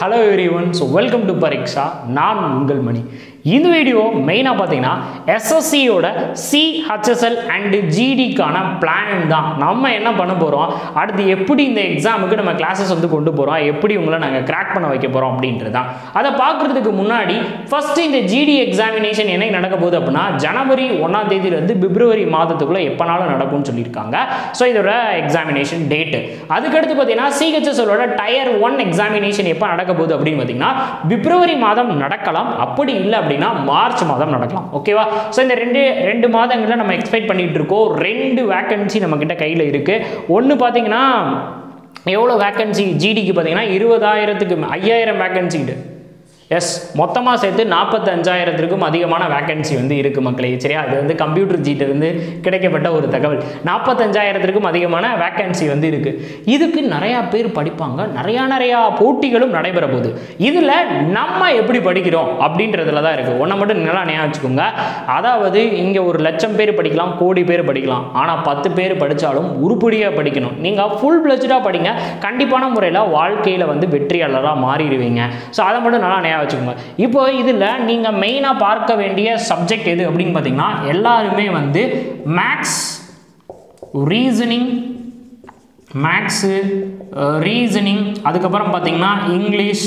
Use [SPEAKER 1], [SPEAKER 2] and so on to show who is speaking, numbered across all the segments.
[SPEAKER 1] hello everyone so welcome to Pariksha நான் உங்கள் மணி இந்த வீடியோ மெயினாக பார்த்தீங்கன்னா எஸ்எஸ்சியோட சிஹெச்எஸ்எல் அண்டு ஜிடிக்கான பிளான் தான் நம்ம என்ன பண்ண போகிறோம் அடுத்து எப்படி இந்த எக்ஸாமுக்கு நம்ம கிளாஸஸ் வந்து கொண்டு போகிறோம் எப்படி உங்களை நாங்கள் கிராக் பண்ண வைக்க போகிறோம் அப்படின்றது தான் அதை பார்க்குறதுக்கு முன்னாடி ஃபஸ்ட்டு இந்த ஜிடி எக்ஸாமினேஷன் என்னைக்கு நடக்க போகுது அப்படின்னா ஜனவரி ஒன்றாம் தேதியிலேருந்து பிப்ரவரி மாதத்துக்குள்ளே எப்போனாலும் நடக்கும்னு சொல்லியிருக்காங்க ஸோ இதோட எக்ஸாமினேஷன் டேட்டு அதுக்கடுத்து பார்த்தீங்கன்னா சிஹெச்எஸ்எலோட டயர் ஒன் எக்ஸாமினேஷன் எப்போ நடக்க போகுது அப்படின்னு பார்த்தீங்கன்னா பிப்ரவரி மாதம் நடக்கலாம் அப்படி இல்லை அப்படின்னா மார்ச் மாதம் நடக்கலாம் ஓகேவா ஸோ இந்த ரெண்டு ரெண்டு மாதங்களில் நம்ம எக்ஸ்பெக்ட் பண்ணிட்டு இருக்கோம் ரெண்டு வேக்கன்சி நம்மக்கிட்ட கையில் இருக்குது ஒன்று பார்த்தீங்கன்னா எவ்வளோ வேக்கன்சி ஜிடிக்கு பார்த்தீங்கன்னா இருபதாயிரத்துக்கு ஐயாயிரம் வேக்கன்சி எஸ் மொத்தமாக சேர்த்து நாற்பத்தஞ்சாயிரத்திற்கும் அதிகமான வேக்கன்சி வந்து இருக்குது மக்களே சரியா அது வந்து கம்ப்யூட்டர் ஜீட்டிலிருந்து கிடைக்கப்பட்ட ஒரு தகவல் நாற்பத்தஞ்சாயிரத்திற்கும் அதிகமான வேக்கன்சி வந்து இருக்குது இதுக்கு நிறையா பேர் படிப்பாங்க நிறையா நிறையா போட்டிகளும் நடைபெற போகுது இதில் நம்ம எப்படி படிக்கிறோம் அப்படின்றதுல தான் இருக்குது ஒன்றை மட்டும் நல்லா ஞாபகம் வச்சுக்கோங்க அதாவது இங்கே ஒரு லட்சம் பேர் படிக்கலாம் கோடி பேர் படிக்கலாம் ஆனால் பத்து பேர் படித்தாலும் உருப்படியாக படிக்கணும் நீங்கள் ஃபுல் பிளஜாக படிங்க கண்டிப்பான முறையில் வாழ்க்கையில் வந்து வெற்றியாளராக மாறிடுவீங்க ஸோ அதை மட்டும் நல்லா ஞாபகம் வச்சுக்கோங்க இப்போ இதில் நீங்கள் மெயினாக பார்க்க வேண்டிய சப்ஜெக்ட் எது அப்படின்னு பார்த்தீங்கன்னா எல்லாருமே வந்து மேக்ஸ் ரீசனிங் மேக்ஸு ரீசனிங் அதுக்கப்புறம் பார்த்தீங்கன்னா இங்கிலீஷ்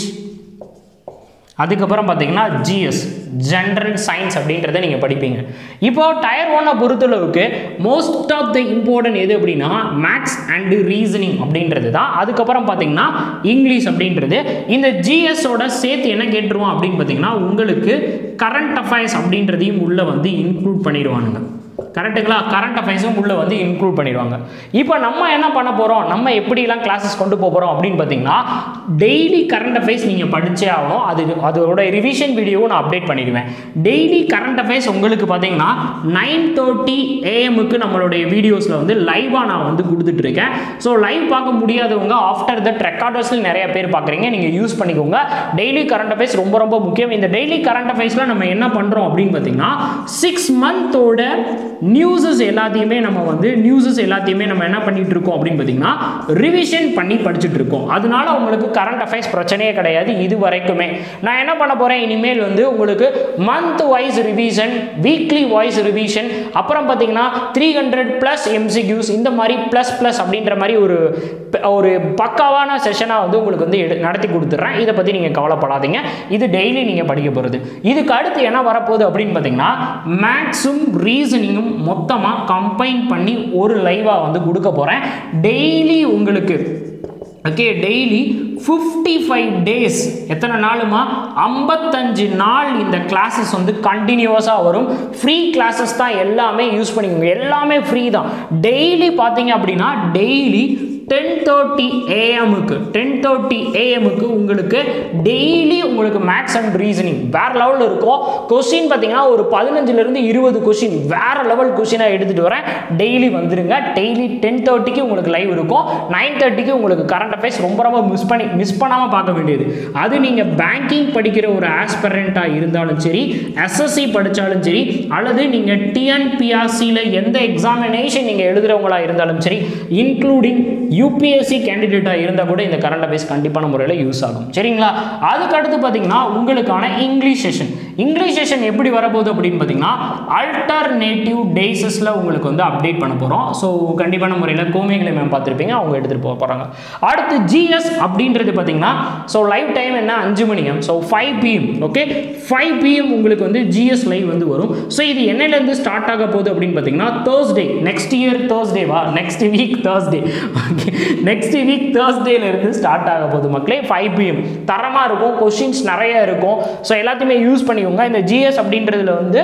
[SPEAKER 1] அதுக்கப்புறம் பார்த்தீங்கன்னா ஜிஎஸ் ஜென்ரல் சயின்ஸ் அப்படின்றத நீங்கள் படிப்பீங்க இப்போ டயர் ஒன்னை பொறுத்தளவுக்கு மோஸ்ட் ஆஃப் த இம்பார்ட்டன்ட் எது அப்படின்னா மேக்ஸ் அண்டு ரீசனிங் அப்படின்றது தான் அதுக்கப்புறம் பார்த்தீங்கன்னா இங்கிலீஷ் அப்படின்றது இந்த ஜிஎஸோட சேர்த்து என்ன கேட்டுருவோம் அப்படின்னு பார்த்தீங்கன்னா உங்களுக்கு கரண்ட் அஃபேர்ஸ் அப்படின்றதையும் உள்ளே வந்து இன்க்ளூட் பண்ணிடுவானுங்க கரெக்டுங்களா கரண்ட் அஃபேர்ஸும் உள்ளே வந்து இன்க்ளூட் பண்ணிடுவாங்க இப்போ நம்ம என்ன பண்ண போகிறோம் நம்ம எப்படிலாம் கிளாஸஸ் கொண்டு போக போகிறோம் அப்படின்னு பார்த்தீங்கன்னா டெய்லி கரண்ட் அஃபேர்ஸ் நீங்கள் படித்தே ஆகணும் அது அதோட ரிவிஷன் வீடியோவும் நான் அப்டேட் பண்ணிடுவேன் டெய்லி கரண்ட் அஃபேர்ஸ் உங்களுக்கு பார்த்தீங்கன்னா நைன் தேர்ட்டி ஏஎம்முக்கு நம்மளுடைய வீடியோஸில் வந்து லைவாக நான் வந்து கொடுத்துட்ருக்கேன் ஸோ லைவ் பார்க்க முடியாதவங்க ஆஃப்டர் தட் ரெக்கார்டர்ஸில் நிறைய பேர் பார்க்குறீங்க நீங்கள் யூஸ் பண்ணிக்கோங்க டெய்லி கரண்ட் அஃபேர்ஸ் ரொம்ப ரொம்ப முக்கியம் இந்த டெய்லி கரண்ட் அஃபேர்ஸில் நம்ம என்ன பண்ணுறோம் அப்படின்னு பார்த்தீங்கன்னா சிக்ஸ் மந்தோட நியூஸஸ் எல்லாத்தையுமே நம்ம வந்து நியூஸஸ் எல்லாத்தையுமே நம்ம என்ன பண்ணிட்டு இருக்கோம் அப்படின்னு பார்த்தீங்கன்னா ரிவிஷன் பண்ணி படிச்சுட்டு இருக்கோம் அதனால உங்களுக்கு கரண்ட் அஃபேர்ஸ் பிரச்சனையே கிடையாது இது வரைக்குமே நான் என்ன பண்ண போகிறேன் இனிமேல் வந்து உங்களுக்கு month wise revision weekly wise revision அப்புறம் பார்த்தீங்கன்னா த்ரீ ஹண்ட்ரட் ப்ளஸ் எம்சிக்யூஸ் இந்த மாதிரி ப்ளஸ் ப்ளஸ் அப்படின்ற மாதிரி ஒரு ஒரு பக்காவான செஷனாக வந்து உங்களுக்கு வந்து எடு நடத்தி கொடுத்துட்றேன் இதை பற்றி நீங்கள் கவலைப்படாதீங்க இது டெய்லி நீங்கள் படிக்க போகிறது இதுக்கு அடுத்து என்ன வரப்போகுது அப்படின்னு பார்த்தீங்கன்னா மேக்ஸும் ரீசனிங்கும் மொத்தமாக கம்பைன் பண்ணி ஒரு லைவாக வந்து கொடுக்க போகிறேன் டெய்லி உங்களுக்கு okay daily fifty five days எத்தனை நாளுமா ஐம்பத்தஞ்சு நாள் இந்த கிளாஸஸ் வந்து கண்டினியூஸாக வரும் ஃப்ரீ கிளாஸஸ் தான் எல்லாமே யூஸ் பண்ணிக்கோங்க எல்லாமே ஃப்ரீ தான் டெய்லி பார்த்தீங்க அப்படின்னா டெய்லி டென் தேர்ட்டி ஏஎம்முக்கு டென் தேர்ட்டி ஏஎம்முக்கு உங்களுக்கு டெய்லி உங்களுக்கு மேக்ஸ் அண்ட் ரீசனிங் வேறு லெவலில் இருக்கும் கொஸ்டின் பார்த்தீங்கன்னா ஒரு பதினஞ்சுலேருந்து இருபது கொஸ்டின் வேறு லெவல் கொஸ்டினாக எடுத்துகிட்டு வரேன் டெய்லி வந்துடுங்க டெய்லி டென் தேர்ட்டிக்கு உங்களுக்கு லைவ் இருக்கும் நைன் தேர்ட்டிக்கு உங்களுக்கு கரண்ட் அஃபேர்ஸ் ரொம்ப ரொம்ப மிஸ் பண்ணி மிஸ் பண்ணாமல் பார்க்க வேண்டியது அது நீங்கள் பேங்கிங் படிக்கிற ஒரு ஆஸ்பரண்ட்டாக இருந்தாலும் சரி எஸ்எஸ்சி படித்தாலும் சரி அல்லது நீங்கள் டிஎன்பிஆர்சியில் எந்த எக்ஸாமினேஷன் நீங்கள் எழுதுகிறவங்களா இருந்தாலும் சரி இன்க்ளூடிங் யூபிஎஸ்சி கேண்டிடேட்டாக இருந்தால் கூட இந்த கரண்ட் அஃபேர்ஸ் கண்டிப்பான முறையில் யூஸ் ஆகும் சரிங்களா அதுக்கடுத்து பார்த்தீங்கன்னா உங்களுக்கான இங்கிலீஷ் செஷன் இங்கிலீஷ் செஷன் எப்படி வரப்போகுது அப்படின்னு பார்த்தீங்கன்னா அல்டர்னேட்டிவ் டேஸஸில் உங்களுக்கு வந்து அப்டேட் பண்ண போகிறோம் ஸோ கண்டிப்பான முறையில் கோமிகளை மேம் பார்த்துருப்பீங்க அவங்க எடுத்துகிட்டு போக போகிறாங்க அடுத்து ஜிஎஸ் அப்படின்றது பார்த்தீங்கன்னா ஸோ லைவ் டைம் என்ன அஞ்சு மணி so five PM okay five PM உங்களுக்கு வந்து ஜிஎஸ் லைவ் வந்து வரும் ஸோ இது என்னையிலேருந்து ஸ்டார்ட் ஆக போகுது அப்படின்னு பார்த்தீங்கன்னா தேர்ஸ்டே நெக்ஸ்ட் இயர் தேர்ஸ்டேவா next week Thursday okay next week தேர்ஸ்டேலேருந்து ஸ்டார்ட் ஆக போகுது மக்களே ஃபைவ் பிஎம் தரமாக இருக்கும் கொஷின்ஸ் நிறைய இருக்கும் ஸோ எல்லாத்தையுமே யூஸ் பண்ணிக்கோங்க இந்த ஜிஎஸ் அப்படின்றதுல வந்து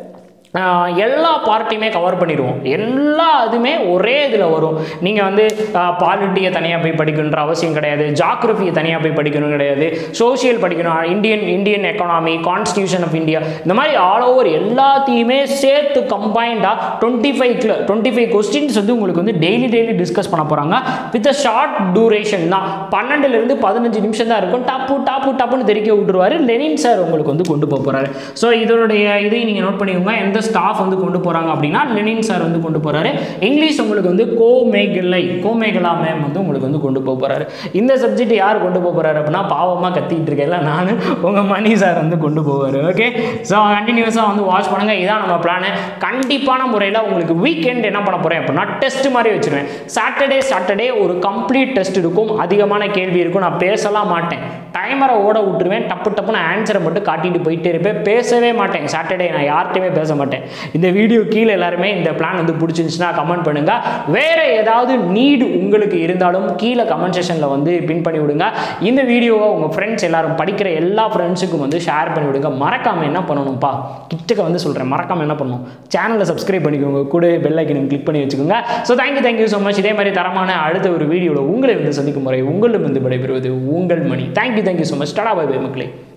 [SPEAKER 1] எல்லா பார்ட்டையுமே கவர் பண்ணிடுவோம் எல்லா இதுவுமே ஒரே இதில் வரும் நீங்கள் வந்து பாலிட்டியை தனியாக போய் படிக்கணுன்ற அவசியம் கிடையாது ஜாக்ரஃபியை தனியாக போய் படிக்கணும் கிடையாது சோஷியல் படிக்கணும் Indian Indian economy constitution of India இந்த மாதிரி ஆல் ஓவர் எல்லாத்தையுமே சேர்த்து கம்பைண்டாக twenty five twenty five questions வந்து உங்களுக்கு வந்து டெய்லி டெய்லி டிஸ்கஸ் பண்ண போகிறாங்க வித் அ ஷார்ட் டூரேஷன் தான் பன்னெண்டுலேருந்து பதினஞ்சு நிமிஷம் தான் இருக்கும் டப்பு டப்பு டப்புன்னு தெரிக்க விட்டுருவாரு லெனின் சார் உங்களுக்கு வந்து கொண்டு போக போகிறாரு ஸோ இதனுடைய இதை நீங்கள் நோட் பண்ணிக்கோங்க எந்த ஸ்டாஃப் வந்து கொண்டு போகிறாங்க அப்படின்னா லெனின் சார் வந்து கொண்டு போகிறாரு இங்கிலீஷ் உங்களுக்கு வந்து கோமேகலை கோமேகலா மேம் வந்து உங்களுக்கு வந்து கொண்டு போக போகிறாரு இந்த சப்ஜெக்ட் யார் கொண்டு போக போகிறாரு அப்படின்னா பாவமாக கத்திக்கிட்டு இருக்கேன்ல நான் உங்கள் மணி சார் வந்து கொண்டு போவார் ஓகே ஸோ கண்டினியூஸாக வந்து வாட்ச் பண்ணுங்கள் இதான் நம்ம பிளானு கண்டிப்பான முறையில் உங்களுக்கு வீக்கெண்ட் என்ன பண்ண போகிறேன் அப்படின்னா டெஸ்ட் மாதிரி வச்சுருவேன் சாட்டர்டே சாட்டர்டே ஒரு கம்ப்ளீட் டெஸ்ட் இருக்கும் அதிகமான கேள்வி இருக்கும் நான் பேசலாம் மாட்டேன் டைமரை ஓட விட்டுருவேன் டப்பு டப்புன்னு ஆன்சரை மட்டும் காட்டிட்டு போயிட்டே இருப்பேன் பேசவே மாட்டேன் சாட்டர்டே நான் யார்கிட்டையுமே பேச மாட்டேன் இந்த வீடியோ கீழே எல்லாருமே இந்த பிளான் வந்து பிடிச்சிருந்துச்சுன்னா கமெண்ட் பண்ணுங்க வேற ஏதாவது நீடு உங்களுக்கு இருந்தாலும் கீழே கமெண்ட் செஷனில் வந்து பின் பண்ணி விடுங்க இந்த வீடியோவை உங்கள் ஃப்ரெண்ட்ஸ் எல்லாரும் படிக்கிற எல்லா ஃப்ரெண்ட்ஸுக்கும் வந்து ஷேர் பண்ணி விடுங்க மறக்காம என்ன பண்ணணும்ப்பா கிட்டக்க வந்து சொல்கிறேன் மறக்காம என்ன பண்ணணும் சேனலை சப்ஸ்கிரைப் பண்ணிக்கோங்க கூட பெல் ஐக்கனை கிளிக் பண்ணி வச்சுக்கோங்க so thank you thank you so much இதே மாதிரி தரமான அடுத்த ஒரு வீடியோவில் உங்களை வந்து சந்திக்கும் முறை உங்களிடம் வந்து விடைபெறுவது உங்கள் Mani thank you thank you so much tata bye bye மக்களே